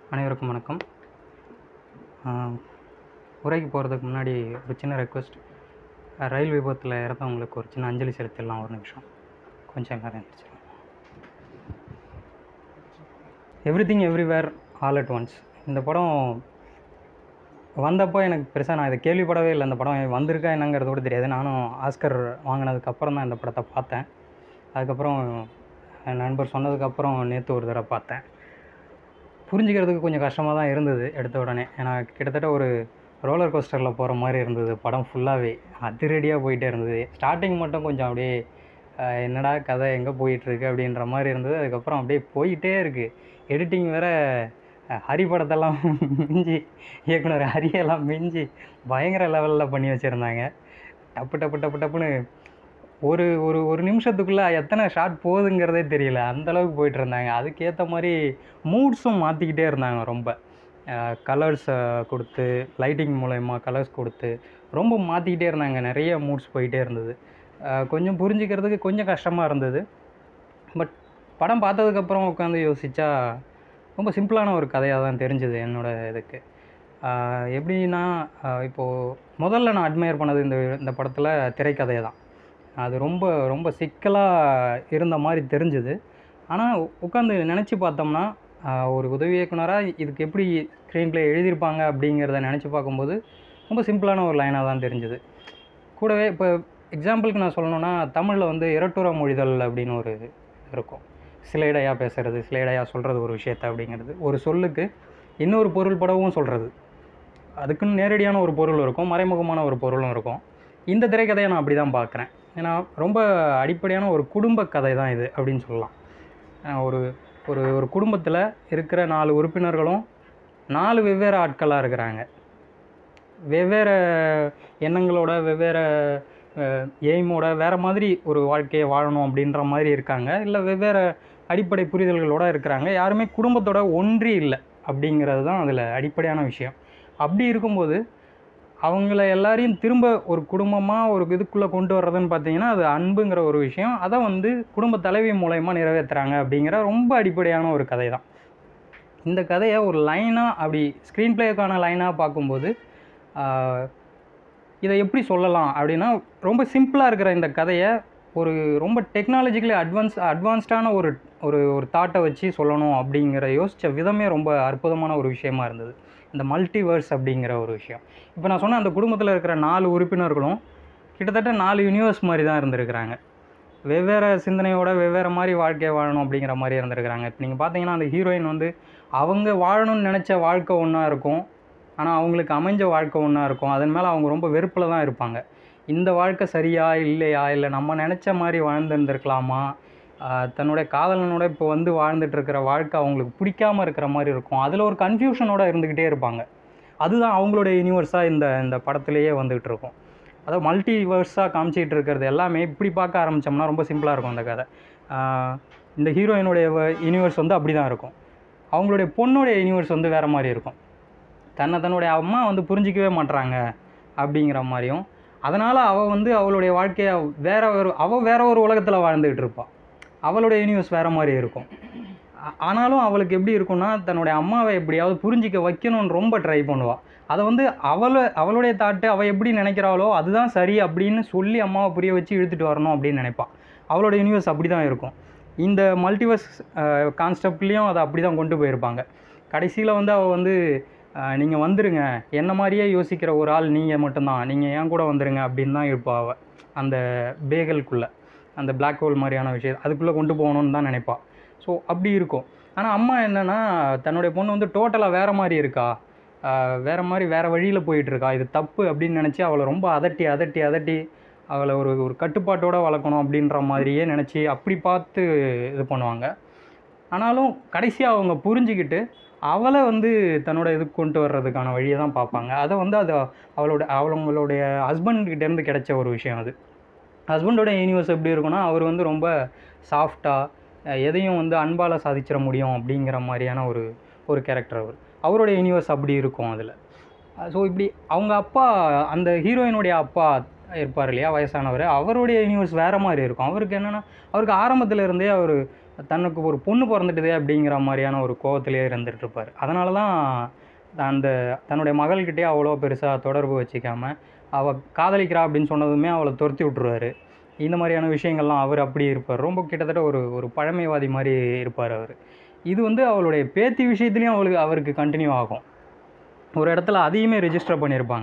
அனைவருக்கும் வணக்கம் உரைக்கு போகிறதுக்கு முன்னாடி ஒரு சின்ன ரெக்வெஸ்ட் ரயில் விபத்தில் இறந்தவங்களுக்கு ஒரு சின்ன அஞ்சலி செலுத்திடலாம் ஒரு நிமிஷம் கொஞ்சம் எல்லாரும் எழுந்திரிச்சிருங்க everything everywhere all at once இந்த படம் வந்தப்போ எனக்கு பெருசாக நான் இதை கேள்விப்படவே இல்லை இந்த படம் வந்திருக்கா என்னங்கிறது கூட தெரியாது நானும் ஆஸ்கர் வாங்கினதுக்கு அப்புறம் தான் இந்த படத்தை பார்த்தேன் அதுக்கப்புறம் என் நண்பர் சொன்னதுக்கப்புறம் நேற்று ஒரு தடவை பார்த்தேன் புரிஞ்சுக்கிறதுக்கு கொஞ்சம் கஷ்டமாக தான் இருந்தது எடுத்த உடனே ஏன்னா கிட்டத்தட்ட ஒரு ரோலர் கோஸ்டரில் போகிற மாதிரி இருந்தது படம் ஃபுல்லாகவே அதிரடியாக போயிட்டே இருந்தது ஸ்டார்டிங் மட்டும் கொஞ்சம் அப்படியே அஹ், என்னடா கதை எங்கே போயிட்டுருக்கு அப்படின்ற மாதிரி இருந்தது அதுக்கப்புறம் அப்படியே போயிட்டே இருக்குது எடிட்டிங் வேற அஹ், ஹரி படத்தெல்லாம் மிஞ்சி இயக்குனர் ஹரியெல்லாம் மிஞ்சி பயங்கர லெவலில் பண்ணி வச்சுருந்தாங்க டப்பு டப்பு டப்பு டப்புன்னு ஒரு ஒரு ஒரு நிமிஷத்துக்குள்ளே எத்தனை ஷாட் போகுதுங்கிறதே தெரியல அந்த அளவுக்கு போயிட்டு இருந்தாங்க அதுக்கேற்ற மாதிரி மூட்ஸும் மாற்றிக்கிட்டே இருந்தாங்க ரொம்ப கலர்ஸ் கொடுத்து லைட்டிங் மூலயமா கலர்ஸ் கொடுத்து ரொம்ப மாற்றிக்கிட்டே இருந்தாங்க நிறைய மூட்ஸ் போயிட்டே இருந்தது அஹ் கொஞ்சம் புரிஞ்சுக்கிறதுக்கு கொஞ்சம் கஷ்டமாக இருந்தது பட் படம் பார்த்ததுக்கப்புறம் உட்காந்து யோசித்தா ரொம்ப சிம்பிளான ஒரு கதையாக தான் தெரிஞ்சுது என்னோடய இதுக்கு அஹ் எப்படின்னா அஹ் இப்போது முதல்ல நான் அட்மையர் பண்ணது இந்த இந்த படத்தில் திரைக்கதையை தான் அது ரொம்ப ரொம்ப சிக்கலாக இருந்த மாதிரி தெரிஞ்சுது ஆனால் உட்காந்து நினச்சி பார்த்தோம்னா ஆஹ் ஒரு உதவி இயக்குனராக இதுக்கு எப்படி ஸ்க்ரீன் ப்ளே எழுதியிருப்பாங்க அப்படிங்கிறத நினச்சி பார்க்கும்போது ரொம்ப சிம்பிளான ஒரு லைனாக தான் தெரிஞ்சுது கூடவே இப்போ எக்ஸாம்பிளுக்கு நான் சொல்லணும்னா தமிழில் வந்து இரட்டுற மொழிதல் அப்படின்னு ஒரு இருக்கும் சிலைடையாக பேசுகிறது சிலைடையாக சொல்கிறது ஒரு விஷயத்த அப்படிங்கிறது ஒரு சொல்லுக்கு இன்னொரு பொருள் படவும் சொல்கிறது அதுக்குன்னு நேரடியான ஒரு பொருள் இருக்கும் மறைமுகமான ஒரு பொருளும் இருக்கும் இந்த திரைக்கதையை நான் அப்படி தான் பார்க்குறேன் ஏன்னா ரொம்ப அடிப்படையான ஒரு குடும்ப கதை தான் இது அப்படின்னு சொல்லலாம் அஹ் ஒரு ஒரு ஒரு குடும்பத்தில் இருக்கிற நாலு உறுப்பினர்களும் நாலு வெவ்வேறு ஆட்களாக இருக்கிறாங்க வெவ்வேறு எண்ணங்களோட வெவ்வேறு எய்மோட வேறு மாதிரி ஒரு வாழ்க்கையை வாழணும் அப்படின்ற மாதிரி இருக்காங்க இல்லை வெவ்வேறு அடிப்படை புரிதல்களோட இருக்கிறாங்க யாருமே குடும்பத்தோட ஒன்றி இல்லை அப்படிங்கிறது தான் அதில் அடிப்படையான விஷயம் அப்படி இருக்கும்போது அவங்கள எல்லாரையும் திரும்ப ஒரு குடும்பமாக ஒரு இதுக்குள்ளே கொண்டு வர்றதுன்னு பார்த்தீங்கன்னா அது அன்புங்கிற ஒரு விஷயம் அதை வந்து குடும்ப தலைவி மூலயமா நிறைவேற்றுறாங்க அப்படிங்கிற ரொம்ப அடிப்படையான ஒரு கதை தான் இந்த கதையை ஒரு லைனாக அப்படி ஸ்க்ரீன் ப்ளேக்கான லைனாக பார்க்கும்போது ஆஹ், இதை எப்படி சொல்லலாம் அப்படின்னா ரொம்ப சிம்பிளாக இருக்கிற இந்த கதையை ஒரு ரொம்ப டெக்னாலஜிக்கலி அட்வான்ஸ் அட்வான்ஸ்டான ஒரு ஒரு ஒரு தாட்டை வச்சு சொல்லணும் அப்படிங்கிற யோசித்த விதமே ரொம்ப அற்புதமான ஒரு விஷயமா இருந்தது இந்த மல்டிவர்ஸ் அப்படிங்கிற ஒரு விஷயம் இப்போ நான் சொன்ன அந்த குடும்பத்தில் இருக்கிற நாலு உறுப்பினர்களும் கிட்டத்தட்ட நாலு யூனிவர்ஸ் மாதிரி தான் இருந்திருக்கிறாங்க வெவ்வேறு சிந்தனையோட வெவ்வேறு மாதிரி வாழ்க்கையை வாழணும் அப்படிங்கிற மாதிரி இருந்திருக்கிறாங்க இப்போ நீங்கள் பார்த்தீங்கன்னா அந்த ஹீரோயின் வந்து அவங்க வாழணும்னு நினச்ச வாழ்க்கை ஒன்றா இருக்கும் ஆனால் அவங்களுக்கு அமைஞ்ச வாழ்க்கை ஒன்றா இருக்கும் அதன் மேலே அவங்க ரொம்ப வெறுப்பில் தான் இருப்பாங்க இந்த வாழ்க்கை சரியா இல்லையா இல்லை நம்ம நினச்ச மாதிரி வாழ்ந்துருந்துருக்கலாமா ஆஹ் தன்னுடைய காதலனோட இப்போ வந்து வாழ்ந்துட்டு இருக்கிற வாழ்க்கை அவங்களுக்கு பிடிக்காம இருக்கிற மாதிரி இருக்கும் அதில் ஒரு கன்ஃபியூஷனோட இருந்துக்கிட்டே இருப்பாங்க அதுதான் அவங்களுடைய யூனிவர்ஸாக இந்த இந்த படத்துலேயே வந்துகிட்டு இருக்கும் அதாவது மல்டிவர்ஸாக காமிச்சிட்டு இருக்கிறது எல்லாமே இப்படி பார்க்க ஆரம்பித்தோம்னா ரொம்ப சிம்பிளாக இருக்கும் அந்த கதை ஆஹ் இந்த ஹீரோயினுடைய யூனிவர்ஸ் வந்து அப்படி தான் இருக்கும் அவங்களுடைய பொண்ணுடைய யூனிவர்ஸ் வந்து வேறு மாதிரி இருக்கும் தன்னை தன்னுடைய அம்மா வந்து புரிஞ்சிக்கவே மாட்றாங்க அப்படிங்கிற மாதிரியும் அதனால் அவள் வந்து அவளுடைய வாழ்க்கையை வேற ஒரு அவள் வேற ஒரு உலகத்தில் வாழ்ந்துக்கிட்டு இருப்பாள் அவளுடைய யூனிவர்ஸ் வேறு மாதிரி இருக்கும் ஆ- ஆனாலும் அவளுக்கு எப்படி இருக்கும்னா தன்னுடைய அம்மாவை எப்படியாவது புரிஞ்சிக்க வைக்கணும்னு ரொம்ப ட்ரை பண்ணுவாள் அதை வந்து அவளை அவளுடைய தாட்டு அவள் எப்படி நினைக்கிறாளோ அதுதான் சரி அப்படின்னு சொல்லி அம்மாவை புரிய வச்சு இழுத்துட்டு வரணும் அப்படின்னு நினைப்பாள் அவளோட யூனிவர்ஸ் அப்படி தான் இருக்கும் இந்த மல்டிவர்ஸ் கான்செப்ட்லேயும் அதை அப்படி தான் கொண்டு போயிருப்பாங்க கடைசியில் வந்து அவள் வந்து நீங்கள் வந்துருங்க என்ன மாதிரியே யோசிக்கிற ஒரு ஆள் நீங்கள் மட்டும்தான் நீங்கள் ஏன் கூட வந்துருங்க அப்படின்னு தான் இருப்பா அவள் அந்த பேகலுக்குள்ளே அந்த பிளாக் ஹோல் மாதிரியான விஷயம் அதுக்குள்ளே கொண்டு போகணுன்னு தான் நினைப்பா ஸோ அப்படி இருக்கும் ஆனால் அம்மா என்னென்னா தன்னுடைய பொண்ணு வந்து டோட்டலாக வேறு மாதிரி இருக்கா ஆஹ் வேற மாதிரி வேறு வழியில் போயிட்டுருக்கா இது தப்பு அப்படின்னு நினச்சி அவளை ரொம்ப அதட்டி அதட்டி அதட்டி அவளை ஒரு ஒரு கட்டுப்பாட்டோடு வளர்க்கணும் அப்படின்ற மாதிரியே நினச்சி அப்படி பார்த்து இது பண்ணுவாங்க ஆனாலும் கடைசியாக அவங்க புரிஞ்சுக்கிட்டு அவளை வந்து தன்னோட இதுக்கு கொண்டு வர்றதுக்கான வழியை தான் பார்ப்பாங்க அதை வந்து அது அவளோட அவங்களுடைய ஹஸ்பண்ட்கிட்டேருந்து கிடைச்ச ஒரு விஷயம் அது ஹஸ்பண்டோட யூனிவர்ஸ் எப்படி இருக்குன்னா அவர் வந்து ரொம்ப சாஃப்டாக எதையும் வந்து அன்பால் சாதிச்சிட முடியும் அப்படிங்கிற மாதிரியான ஒரு ஒரு கேரக்டர் அவர் அவருடைய யூனிவர்ஸ் அப்படி இருக்கும் அதில் ஸோ இப்படி அவங்க அப்பா அந்த ஹீரோயினுடைய அப்பா இருப்பார் இல்லையா வயசானவர் அவருடைய யூனிவர்ஸ் வேறு மாதிரி இருக்கும் அவருக்கு என்னென்னா அவருக்கு ஆரம்பத்தில் இருந்தே அவர் தனக்கு ஒரு பொண்ணு பிறந்துட்டுதே அப்படிங்கிற மாதிரியான ஒரு கோவத்திலே இருந்துட்டு இருப்பார் அதனால தான் அந்த தன்னுடைய மகள்கிட்டயே அவ்வளோ பெருசாக தொடர்பு வச்சுக்காம அவள் காதலிக்கிறா அப்படின்னு சொன்னதுமே அவளை துரத்தி விட்ருவாரு இந்த மாதிரியான விஷயங்கள்லாம் அவர் அப்படி இருப்பார் ரொம்ப கிட்டத்தட்ட ஒரு ஒரு பழமைவாதி மாதிரி இருப்பார் அவர் இது வந்து அவளுடைய பேத்தி விஷயத்துலையும் அவளுக்கு அவருக்கு கண்டினியூ ஆகும் ஒரு இடத்துல அதையுமே ரெஜிஸ்டர் பண்ணியிருப்பாங்க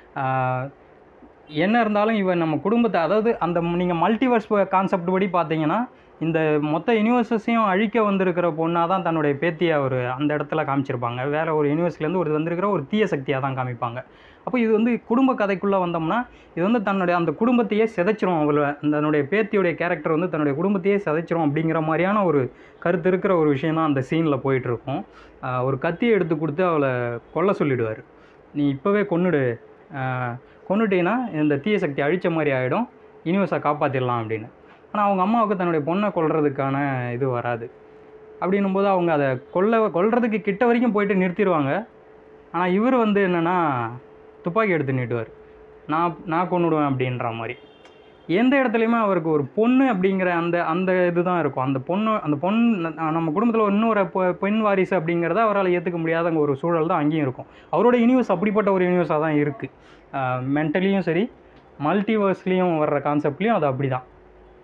ஆஹ் என்ன இருந்தாலும் இவன் நம்ம குடும்பத்தை அதாவது அந்த நீங்கள் மல்டிவர்ஸ் கான்செப்ட் படி பார்த்தீங்கன்னா இந்த மொத்த யூனிவர்சஸையும் அழிக்க வந்திருக்கிற பொண்ணாக தான் தன்னுடைய பேத்தியை அவர் அந்த இடத்துல காமிச்சிருப்பாங்க வேற ஒரு யூனிவர்ஸ்லேருந்து ஒரு வந்திருக்கிற ஒரு தீய சக்தியாக தான் காமிப்பாங்க அப்போ இது வந்து குடும்ப கதைக்குள்ளே வந்தோம்னா இது வந்து தன்னுடைய அந்த குடும்பத்தையே சிதைச்சிரும் அவளை தன்னுடைய பேத்தியுடைய கேரக்டர் வந்து தன்னுடைய குடும்பத்தையே சிதைச்சிரும் அப்படிங்கிற மாதிரியான ஒரு கருத்து இருக்கிற ஒரு விஷயம் தான் அந்த சீனில் போயிட்டுருக்கும் ஒரு கத்தியை எடுத்து கொடுத்து அவளை கொல்ல சொல்லிடுவார் நீ இப்போவே கொன்னுடு ஆஹ் கொன்னுட்டீங்கன்னா இந்த தீய சக்தி அழிச்ச மாதிரி ஆகிடும் யூனிவர்ஸை காப்பாற்றிடலாம் அப்படின்னு ஆனால் அவங்க அம்மாவுக்கு தன்னுடைய பொண்ணை கொல்றதுக்கான இது வராது அப்படின்னும் போது அவங்க அதை கொல்ல கொல்றதுக்கு கிட்ட வரைக்கும் போயிட்டு நிறுத்திடுவாங்க ஆனால் இவர் வந்து என்னென்னா துப்பாக்கி எடுத்து நீட்டுவார் நான் நான் கொன்னுடுவேன் அப்படின்ற மாதிரி எந்த இடத்துலையுமே அவருக்கு ஒரு பொண்ணு அப்படிங்கிற அந்த அந்த இதுதான் இருக்கும் அந்த பொண்ணு அந்த பொண்ணு நம்ம குடும்பத்தில் இன்னொரு பொ- பெண் வாரிசு அப்படிங்கிறத அவரால் ஏற்றுக்க முடியாத ஒரு சூழல் தான் அங்கேயும் இருக்கும் அவரோட யூனிவர்ஸ் அப்படிப்பட்ட ஒரு யூனிவர்ஸாக தான் இருக்குது மென்டலியும் சரி மல்டிவர்ஸ்லேயும் வர்ற கான்செப்ட்லேயும் அது அப்படி தான்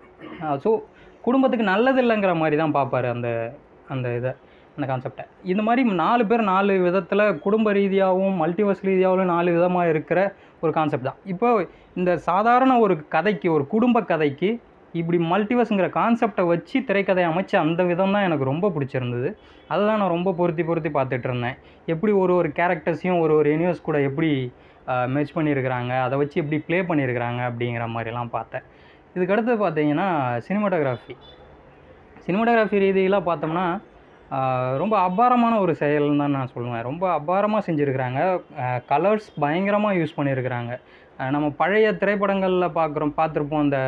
ஸோ குடும்பத்துக்கு நல்லது இல்லைங்கிற மாதிரி தான் பார்ப்பாரு அந்த அந்த இதை அந்த கான்செப்டை இந்த மாதிரி நாலு பேர் நாலு விதத்தில் குடும்ப ரீதியாகவும் மல்டிவர்ஸ் ரீதியாகவும் நாலு விதமாக இருக்கிற ஒரு கான்செப்ட் தான் இப்போ இந்த சாதாரண ஒரு கதைக்கு ஒரு குடும்ப கதைக்கு இப்படி மல்டிவர்ஸுங்கிற கான்செப்டை வச்சு திரைக்கதை அமைச்ச அந்த விதம் தான் எனக்கு ரொம்ப பிடிச்சிருந்தது அதை தான் நான் ரொம்ப பொருத்தி பொருத்தி பார்த்துட்டு இருந்தேன் எப்படி ஒரு ஒரு கேரக்டர்ஸையும் ஒரு ஒரு யூனிவர்ஸ் கூட எப்படி மெச் பண்ணியிருக்கிறாங்க அதை வச்சு எப்படி ப்ளே பண்ணியிருக்கிறாங்க அப்படிங்கிற மாதிரிலாம் பார்த்தேன் இதுக்கு அடுத்து பார்த்தீங்கன்னா சினிமாட்டோகிராஃபி சினிமாட்டோகிராஃபி ரீதியிலாம் பார்த்தோம்னா ஆஹ் ரொம்ப அபாரமான ஒரு செயல்னு தான் நான் சொல்லுவேன் ரொம்ப அபாரமாக செஞ்சுருக்கிறாங்க கலர்ஸ் பயங்கரமாக யூஸ் பண்ணியிருக்கிறாங்க ஆஹ் நம்ம பழைய திரைப்படங்களில் பார்க்குறோம் பார்த்துருப்போம் அந்த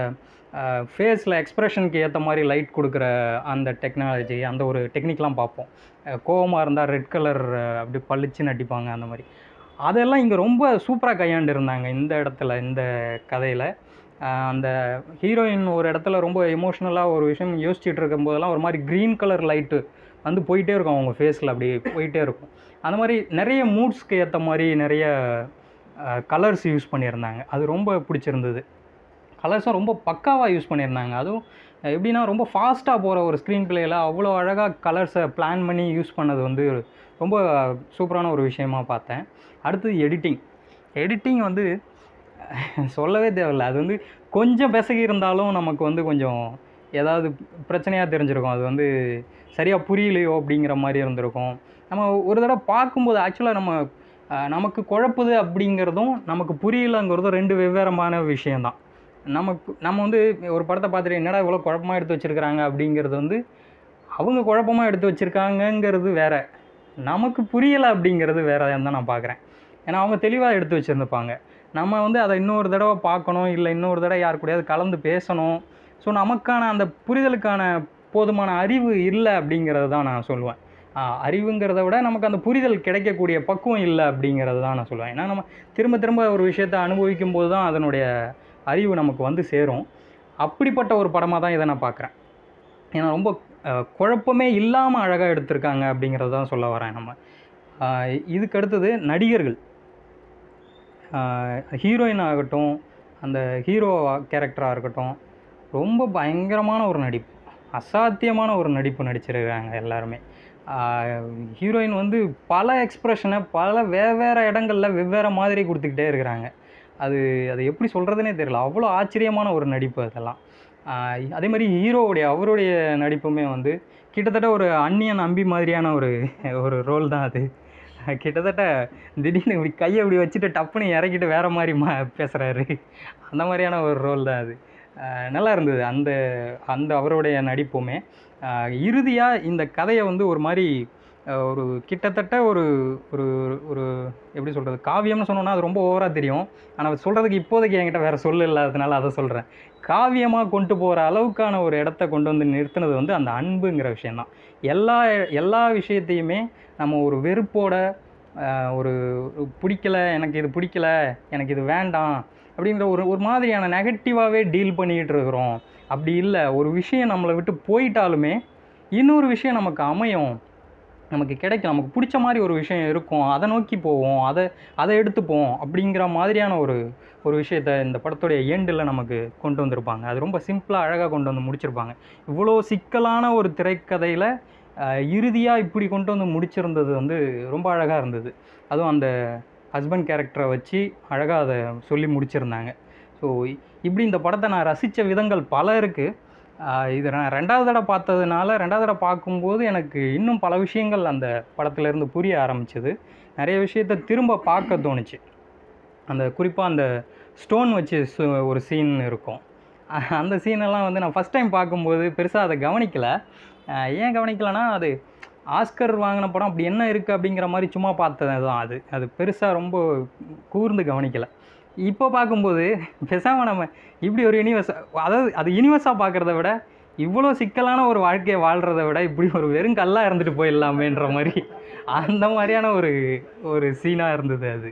ஃபேஸில் எக்ஸ்ப்ரெஷனுக்கு ஏற்ற மாதிரி லைட் கொடுக்குற அந்த டெக்னாலஜி அந்த ஒரு டெக்னிக்லாம் பார்ப்போம் கோவமாக இருந்தால் ரெட் கலர் அப்படி பளிச்சுன்னு அடிப்பாங்க அந்த மாதிரி அதெல்லாம் இங்கே ரொம்ப சூப்பராக கையாண்டு இருந்தாங்க இந்த இடத்துல இந்த கதையில் அந்த ஹீரோயின் ஒரு இடத்துல ரொம்ப எமோஷ்னலாக ஒரு விஷயம் யோசிச்சுட்டு இருக்கும்போதெல்லாம் ஒரு மாதிரி க்ரீன் கலர் லைட்டு வந்து போயிட்டே இருக்கும் அவங்க ஃபேஸில் அப்படி போயிட்டே இருக்கும் அந்த மாதிரி நிறைய மூட்ஸ்க்கு ஏற்ற மாதிரி நிறைய கலர்ஸ் யூஸ் பண்ணியிருந்தாங்க அது ரொம்ப பிடிச்சிருந்தது கலர்ஸும் ரொம்ப பக்காவாக யூஸ் பண்ணியிருந்தாங்க அதுவும் எப்படின்னா ரொம்ப ஃபாஸ்ட்டாக போகிற ஒரு ஸ்க்ரீன் பிளேயில் அவ்வளோ அழகாக கலர்ஸை பிளான் பண்ணி யூஸ் பண்ணது வந்து ரொம்ப சூப்பரான ஒரு விஷயமா பார்த்தேன் அடுத்தது எடிட்டிங் எடிட்டிங் வந்து சொல்லவே தேவையில்ல அது வந்து கொஞ்சம் பிசகி இருந்தாலும் நமக்கு வந்து கொஞ்சம் ஏதாவது பிரச்சனையாக தெரிஞ்சிருக்கும் அது வந்து சரியாக புரியலையோ அப்படிங்கிற மாதிரி இருந்திருக்கும் நம்ம ஒரு தடவை பார்க்கும்போது ஆக்சுவலாக நம்ம அஹ், நமக்கு குழப்புது அப்படிங்கிறதும் நமக்கு புரியலங்கிறதும் ரெண்டு வெவ்வேறமான விஷயந்தான் நமக்கு நம்ம வந்து ஒரு படத்தை பார்த்துட்டு என்னடா இவ்வளோ குழப்பமாக எடுத்து வச்சுருக்கிறாங்க அப்படிங்கிறது வந்து அவங்க குழப்பமாக எடுத்து வச்சுருக்காங்கங்கிறது வேற நமக்கு புரியலை அப்படிங்கிறது வேற தான் நான் பார்க்குறேன் ஏன்னா அவங்க தெளிவாக எடுத்து வச்சுருந்துப்பாங்க நம்ம வந்து அதை இன்னொரு தடவை பார்க்கணும் இல்லை இன்னொரு தடவை யார் கூடயாவது கலந்து பேசணும் ஸோ நமக்கான அந்த புரிதலுக்கான போதுமான அறிவு இல்லை அப்படிங்கிறது தான் நான் சொல்லுவேன் ஆஹ் அறிவுங்கிறத விட நமக்கு அந்த புரிதல் கிடைக்கக்கூடிய பக்குவம் இல்லை அப்படிங்கிறது தான் நான் சொல்லுவேன் ஏன்னா நம்ம திரும்ப திரும்ப ஒரு விஷயத்தை அனுபவிக்கும் போது தான் அதனுடைய அறிவு நமக்கு வந்து சேரும் அப்படிப்பட்ட ஒரு படமாக தான் இதை நான் பார்க்குறேன் ஏன்னா ரொம்ப அஹ், குழப்பமே இல்லாமல் அழகாக எடுத்திருக்காங்க அப்படிங்கிறது தான் சொல்ல வரேன் நம்ம ஆஹ் இதுக்கு அடுத்தது நடிகர்கள் ஹீரோயின் ஆகட்டும் அந்த ஹீரோ கேரக்டராக இருக்கட்டும் ரொம்ப பயங்கரமான ஒரு நடிப்பு அசாத்தியமான ஒரு நடிப்பு நடிச்சிருக்காங்க எல்லாருமே ஹீரோயின் வந்து பல எக்ஸ்ப்ரெஷனை பல வெவ்வேறு இடங்களில் வெவ்வேறு மாதிரி கொடுத்துக்கிட்டே இருக்கிறாங்க அது அது எப்படி சொல்கிறதுனே தெரியல அவ்வளோ ஆச்சரியமான ஒரு நடிப்பு அதெல்லாம் ஆஹ் அதே மாதிரி ஹீரோவுடைய அவருடைய நடிப்புமே வந்து கிட்டத்தட்ட ஒரு அந்நியன் அம்பி மாதிரியான ஒரு ஒரு ரோல் தான் அது கிட்டத்தட்ட திடீர்னு இப்படி கையை இப்படி வச்சுட்டு டப்புன்னு இறக்கிட்டு வேற மாதிரி மா பேசுகிறாரு அந்த மாதிரியான ஒரு ரோல் தான் அது ஆஹ் நல்லா இருந்தது அந்த அந்த அவருடைய நடிப்புமே இறுதியாக இந்த கதையை வந்து ஒரு மாதிரி ஆஹ் ஒரு கிட்டத்தட்ட ஒரு ஒரு ஒரு எப்படி சொல்கிறது காவியம்னு சொன்னோன்னா அது ரொம்ப ஓவராக தெரியும் ஆனால் சொல்கிறதுக்கு இப்போதைக்கு என்கிட்ட வேறு சொல் இல்லாததுனால அதை சொல்கிறேன் காவியமாக கொண்டு போகிற அளவுக்கான ஒரு இடத்த கொண்டு வந்து நிறுத்தினது வந்து அந்த அன்புங்கிற விஷயந்தான் எல்லா எல்லா விஷயத்தையுமே நம்ம ஒரு வெறுப்போட ஆஹ் ஒரு ஒரு பிடிக்கல எனக்கு இது பிடிக்கல எனக்கு இது வேண்டாம் அப்படிங்கிற ஒரு ஒரு மாதிரியான நெகட்டிவாகவே டீல் பண்ணிக்கிட்டு இருக்கிறோம் அப்படி இல்லை ஒரு விஷயம் நம்மளை விட்டு போயிட்டாலுமே இன்னொரு விஷயம் நமக்கு அமையும் நமக்கு கிடைக்கும் நமக்கு பிடிச்ச மாதிரி ஒரு விஷயம் இருக்கும் அதை நோக்கி போவோம் அதை அதை எடுத்துப்போம் அப்படிங்கிற மாதிரியான ஒரு ஒரு விஷயத்த இந்த படத்துடைய எண்டில் நமக்கு கொண்டு வந்திருப்பாங்க அது ரொம்ப சிம்பிளாக அழகாக கொண்டு வந்து முடிச்சிருப்பாங்க இவ்வளோ சிக்கலான ஒரு திரைக்கதையில் இறுதியாக இப்படி கொண்டு வந்து முடிச்சிருந்தது வந்து ரொம்ப அழகாக இருந்தது அதுவும் அந்த ஹஸ்பண்ட் கேரக்டரை வச்சு அழகாக அதை சொல்லி முடிச்சிருந்தாங்க ஸோ இப்படி இந்த படத்தை நான் ரசித்த விதங்கள் பல இருக்குது இது நான் ரெண்டாவது தடவை பார்த்ததுனால ரெண்டாவது தடவை பார்க்கும்போது எனக்கு இன்னும் பல விஷயங்கள் அந்த படத்துலேருந்து புரிய ஆரம்பிச்சது நிறைய விஷயத்த திரும்ப பார்க்க தோணுச்சு அந்த குறிப்பாக அந்த ஸ்டோன் வச்சு சு- ஒரு சீன் இருக்கும் அஹ் அந்த சீனெல்லாம் வந்து நான் ஃபஸ்ட் டைம் பார்க்கும்போது பெருசாக அதை கவனிக்கல அஹ் ஏன் கவனிக்கலைன்னா அது ஆஸ்கர் வாங்கின படம் அப்படி என்ன இருக்குது அப்படிங்கிற மாதிரி சும்மா பார்த்தது தான் அது அது பெருசாக ரொம்ப கூர்ந்து கவனிக்கலை இப்போ பார்க்கும்போது பேசாமல் நம்ம இப்படி ஒரு யூனிவர்ஸ் அதாவது அது யூனிவர்ஸாக பார்க்குறத விட இவ்வளோ சிக்கலான ஒரு வாழ்க்கையை வாழ்கிறத விட இப்படி ஒரு வெறும் கல்லாக இருந்துட்டு போயிடலாமேன்ற மாதிரி அந்த மாதிரியான ஒரு ஒரு சீனாக இருந்தது அது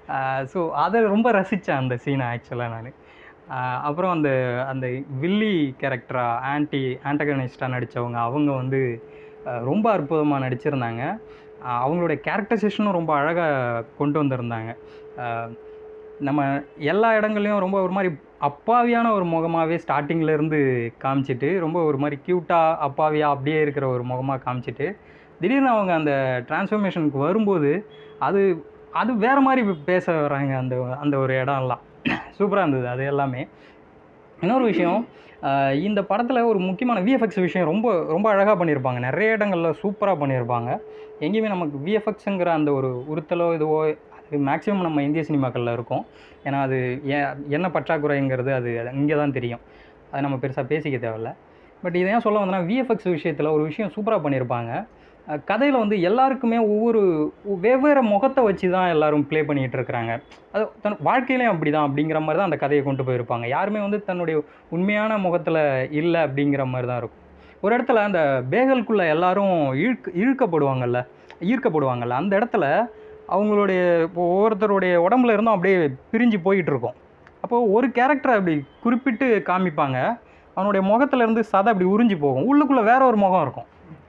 ஸோ அதை ரொம்ப ரசித்தேன் அந்த சீனை ஆக்சுவலாக நான் அப்புறம் அந்த அந்த வில்லி கேரக்டராக ஆன்டி ஆண்டகனிஸ்டாக நடித்தவங்க அவங்க வந்து ஆஹ் ரொம்ப அற்புதமாக நடிச்சிருந்தாங்க ஆஹ் அவங்களுடைய கேரக்டரைசேஷனும் ரொம்ப அழகாக கொண்டு வந்திருந்தாங்க ஆஹ் நம்ம எல்லா இடங்கள்லையும் ரொம்ப ஒரு மாதிரி அப்பாவியான ஒரு முகமாகவே ஸ்டார்டிங்லேருந்து காமிச்சிட்டு ரொம்ப ஒரு மாதிரி க்யூட்டாக அப்பாவியாக அப்படியே இருக்கிற ஒரு முகமாக காமிச்சிட்டு திடீர்னு அவங்க அந்த டிரான்ஸ்ஃபர்மேஷனுக்கு வரும்போது அது அது வேறு மாதிரி பேச வராங்க அந்த அந்த ஒரு இடம்லாம் சூப்பராக இருந்தது அது எல்லாமே இன்னொரு விஷயம் ஆஹ் இந்த படத்தில் ஒரு முக்கியமான விஎஃப்எக்ஸ் விஷயம் ரொம்ப ரொம்ப அழகாக பண்ணியிருப்பாங்க நிறைய இடங்களில் சூப்பராக பண்ணியிருப்பாங்க எங்கேயுமே நமக்கு விஎஃப்எக்ஸுங்கிற அந்த ஒரு உறுத்தலோ இதுவோ அது மேக்ஸிமம் நம்ம இந்திய சினிமாக்களில் இருக்கும் ஏன்னா அது ஏன் என்ன பற்றாக்குறைங்கிறது அது இங்கே தான் தெரியும் அது நம்ம பெருசாக பேசிக்க தேவையில்ல பட் இதை ஏன் சொல்ல வந்தேன்னா விஎஃப்எக்ஸ் விஷயத்தில் ஒரு விஷயம் சூப்பராக பண்ணியிருப்பாங்க கதையில் வந்து எல்லாருக்குமே ஒவ்வொரு வெவ்வேறு முகத்தை வச்சு தான் எல்லாரும் ப்ளே பண்ணிகிட்டு இருக்கிறாங்க அது தன் வாழ்க்கையிலையும் அப்படி தான் அப்படிங்கிற மாதிரி தான் அந்த கதையை கொண்டு போயிருப்பாங்க யாருமே வந்து தன்னுடைய உண்மையான முகத்தில் இல்லை அப்படிங்கிற மாதிரி தான் இருக்கும் ஒரு இடத்துல அந்த பேகலுக்குள்ளே எல்லாரும் இழுக்க இழுக்கப்படுவாங்கல்ல ஈர்க்கப்படுவாங்கல்ல அந்த இடத்துல அவங்களுடைய இப்போ ஒவ்வொருத்தருடைய உடம்புல இருந்தும் அப்படியே பிரிஞ்சு போயிட்டு இருக்கும் அப்போது ஒரு கேரக்டரை அப்படி குறிப்பிட்டு காமிப்பாங்க அவனுடைய முகத்துல இருந்து சதை அப்படி உறிஞ்சி போகும் உள்ளுக்குள்ளே வேற ஒரு முகம் இருக்கும்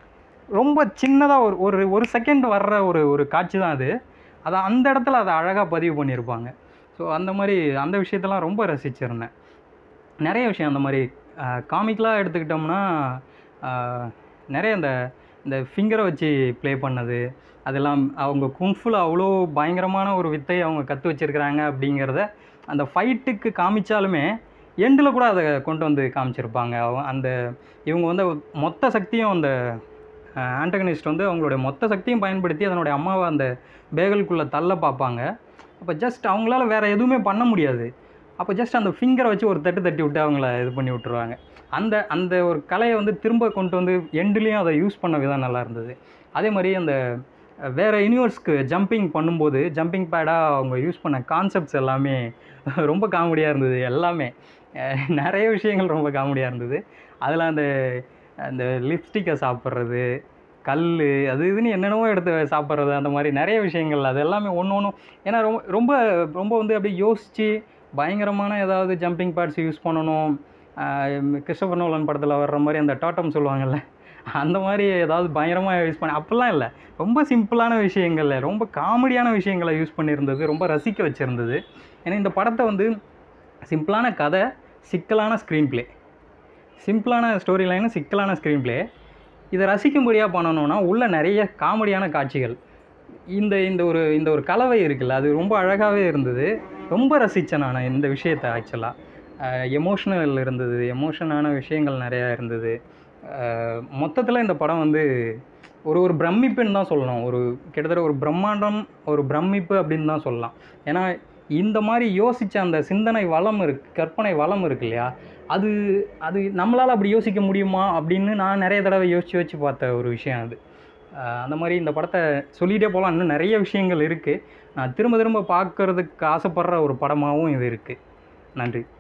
ரொம்ப சின்னதாக ஒரு ஒரு ஒரு செகண்ட் வர்ற ஒரு ஒரு காட்சி தான் அது அதை அந்த இடத்துல அதை அழகாக பதிவு பண்ணியிருப்பாங்க ஸோ அந்த மாதிரி அந்த விஷயத்தெல்லாம் ரொம்ப ரசிச்சிருந்தேன் நிறைய விஷயம் அந்த மாதிரி காமிக்கலாக எடுத்துக்கிட்டோம்னா ஆஹ், நிறைய இந்த இந்த ஃபிங்கரை வச்சு ப்ளே பண்ணது அதெல்லாம் அவங்க குங்ஃபுல அவ்வளோ பயங்கரமான ஒரு வித்தை அவங்க கற்று வச்சிருக்கிறாங்க அப்படிங்கிறத அந்த ஃபைட்டுக்கு காமிச்சாலுமே எண்டில் கூட அதை கொண்டு வந்து காமிச்சிருப்பாங்க அவ- அந்த இவங்க வந்து மொத்த சக்தியும் அந்த ஆண்டகனிஸ்ட் வந்து அவங்களுடைய மொத்த சக்தியும் பயன்படுத்தி அதனுடைய அம்மாவை அந்த பேகலுக்குள்ளே தள்ள பார்ப்பாங்க அப்போ ஜஸ்ட் அவங்களால வேறு எதுவுமே பண்ண முடியாது அப்போ ஜஸ்ட் அந்த ஃபிங்கரை வச்சு ஒரு தட்டு தட்டி விட்டு அவங்கள இது பண்ணி விட்டுருவாங்க அந்த அந்த ஒரு கலையை வந்து திரும்ப கொண்டு வந்து எண்டுலேயும் அதை யூஸ் பண்ண விதம் நல்லா இருந்தது அதே மாதிரி அந்த அஹ், வேற யூனிவர்ஸ்க்கு ஜம்பிங் பண்ணும்போது ஜம்பிங் பேடாக அவங்க யூஸ் பண்ண கான்செப்ட்ஸ் எல்லாமே ரொம்ப காமெடியாக இருந்தது எல்லாமே அஹ், நிறைய விஷயங்கள் ரொம்ப காமெடியாக இருந்தது அதில் அந்த அந்த லிப்ஸ்டிக்கை சாப்பிட்றது கல் அது இதுன்னு என்னென்னவோ எடுத்து சாப்பிட்றது அந்த மாதிரி நிறைய விஷயங்கள் அது எல்லாமே ஒன்று ஒன்றும் ஏன்னா ரொம்ப ரொம்ப ரொம்ப வந்து அப்படியே யோசித்து பயங்கரமான ஏதாவது ஜம்பிங் பேட்ஸ் யூஸ் பண்ணணும் ஆஹ் கிறிஸ்டோபர் நோலன் படத்தில் வர்ற மாதிரி அந்த டாட்டம் சொல்லுவாங்கல்ல அந்த மாதிரி ஏதாவது பயங்கரமாக யூஸ் பண்ண அப்படிலாம் இல்லை ரொம்ப சிம்பிளான விஷயங்கள்ல ரொம்ப காமெடியான விஷயங்களை யூஸ் பண்ணியிருந்தது ரொம்ப ரசிக்க வச்சுருந்தது ஏன்னா இந்த படத்தை வந்து சிம்பிளான கதை சிக்கலான ஸ்க்ரீன் ப்ளே சிம்பிளான ஸ்டோரி லைனு சிக்கலான ஸ்க்ரீன் ப்ளே இதை ரசிக்கும்படியாக பண்ணணும்னா உள்ள நிறைய காமெடியான காட்சிகள் இந்த இந்த ஒரு இந்த ஒரு கலவை இருக்குல்ல அது ரொம்ப அழகாகவே இருந்தது ரொம்ப ரசித்தேன் நான் இந்த விஷயத்தை ஆக்சுவலாக எமோஷ்னல் இருந்தது எமோஷனான விஷயங்கள் நிறையா இருந்தது மொத்தத்தில் இந்த படம் வந்து ஒரு ஒரு பிரமிப்புன்னு தான் சொல்லணும் ஒரு கிட்டத்தட்ட ஒரு பிரம்மாண்டம் ஒரு பிரமிப்பு அப்படின்னு தான் சொல்லலாம் ஏன்னா இந்த மாதிரி யோசித்த அந்த சிந்தனை வளம் இருக்கு கற்பனை வளம் இருக்கு இல்லையா அது அது நம்மளால் அப்படி யோசிக்க முடியுமா அப்படின்னு நான் நிறைய தடவை யோசித்து யோசிச்சு பார்த்த ஒரு விஷயம் அது ஆஹ் அந்த மாதிரி இந்த படத்தை சொல்லிகிட்டே போகலாம் இன்னும் நிறைய விஷயங்கள் இருக்குது நான் திரும்ப திரும்ப பார்க்கறதுக்கு ஆசைப்படுற ஒரு படமாகவும் இது இருக்குது நன்றி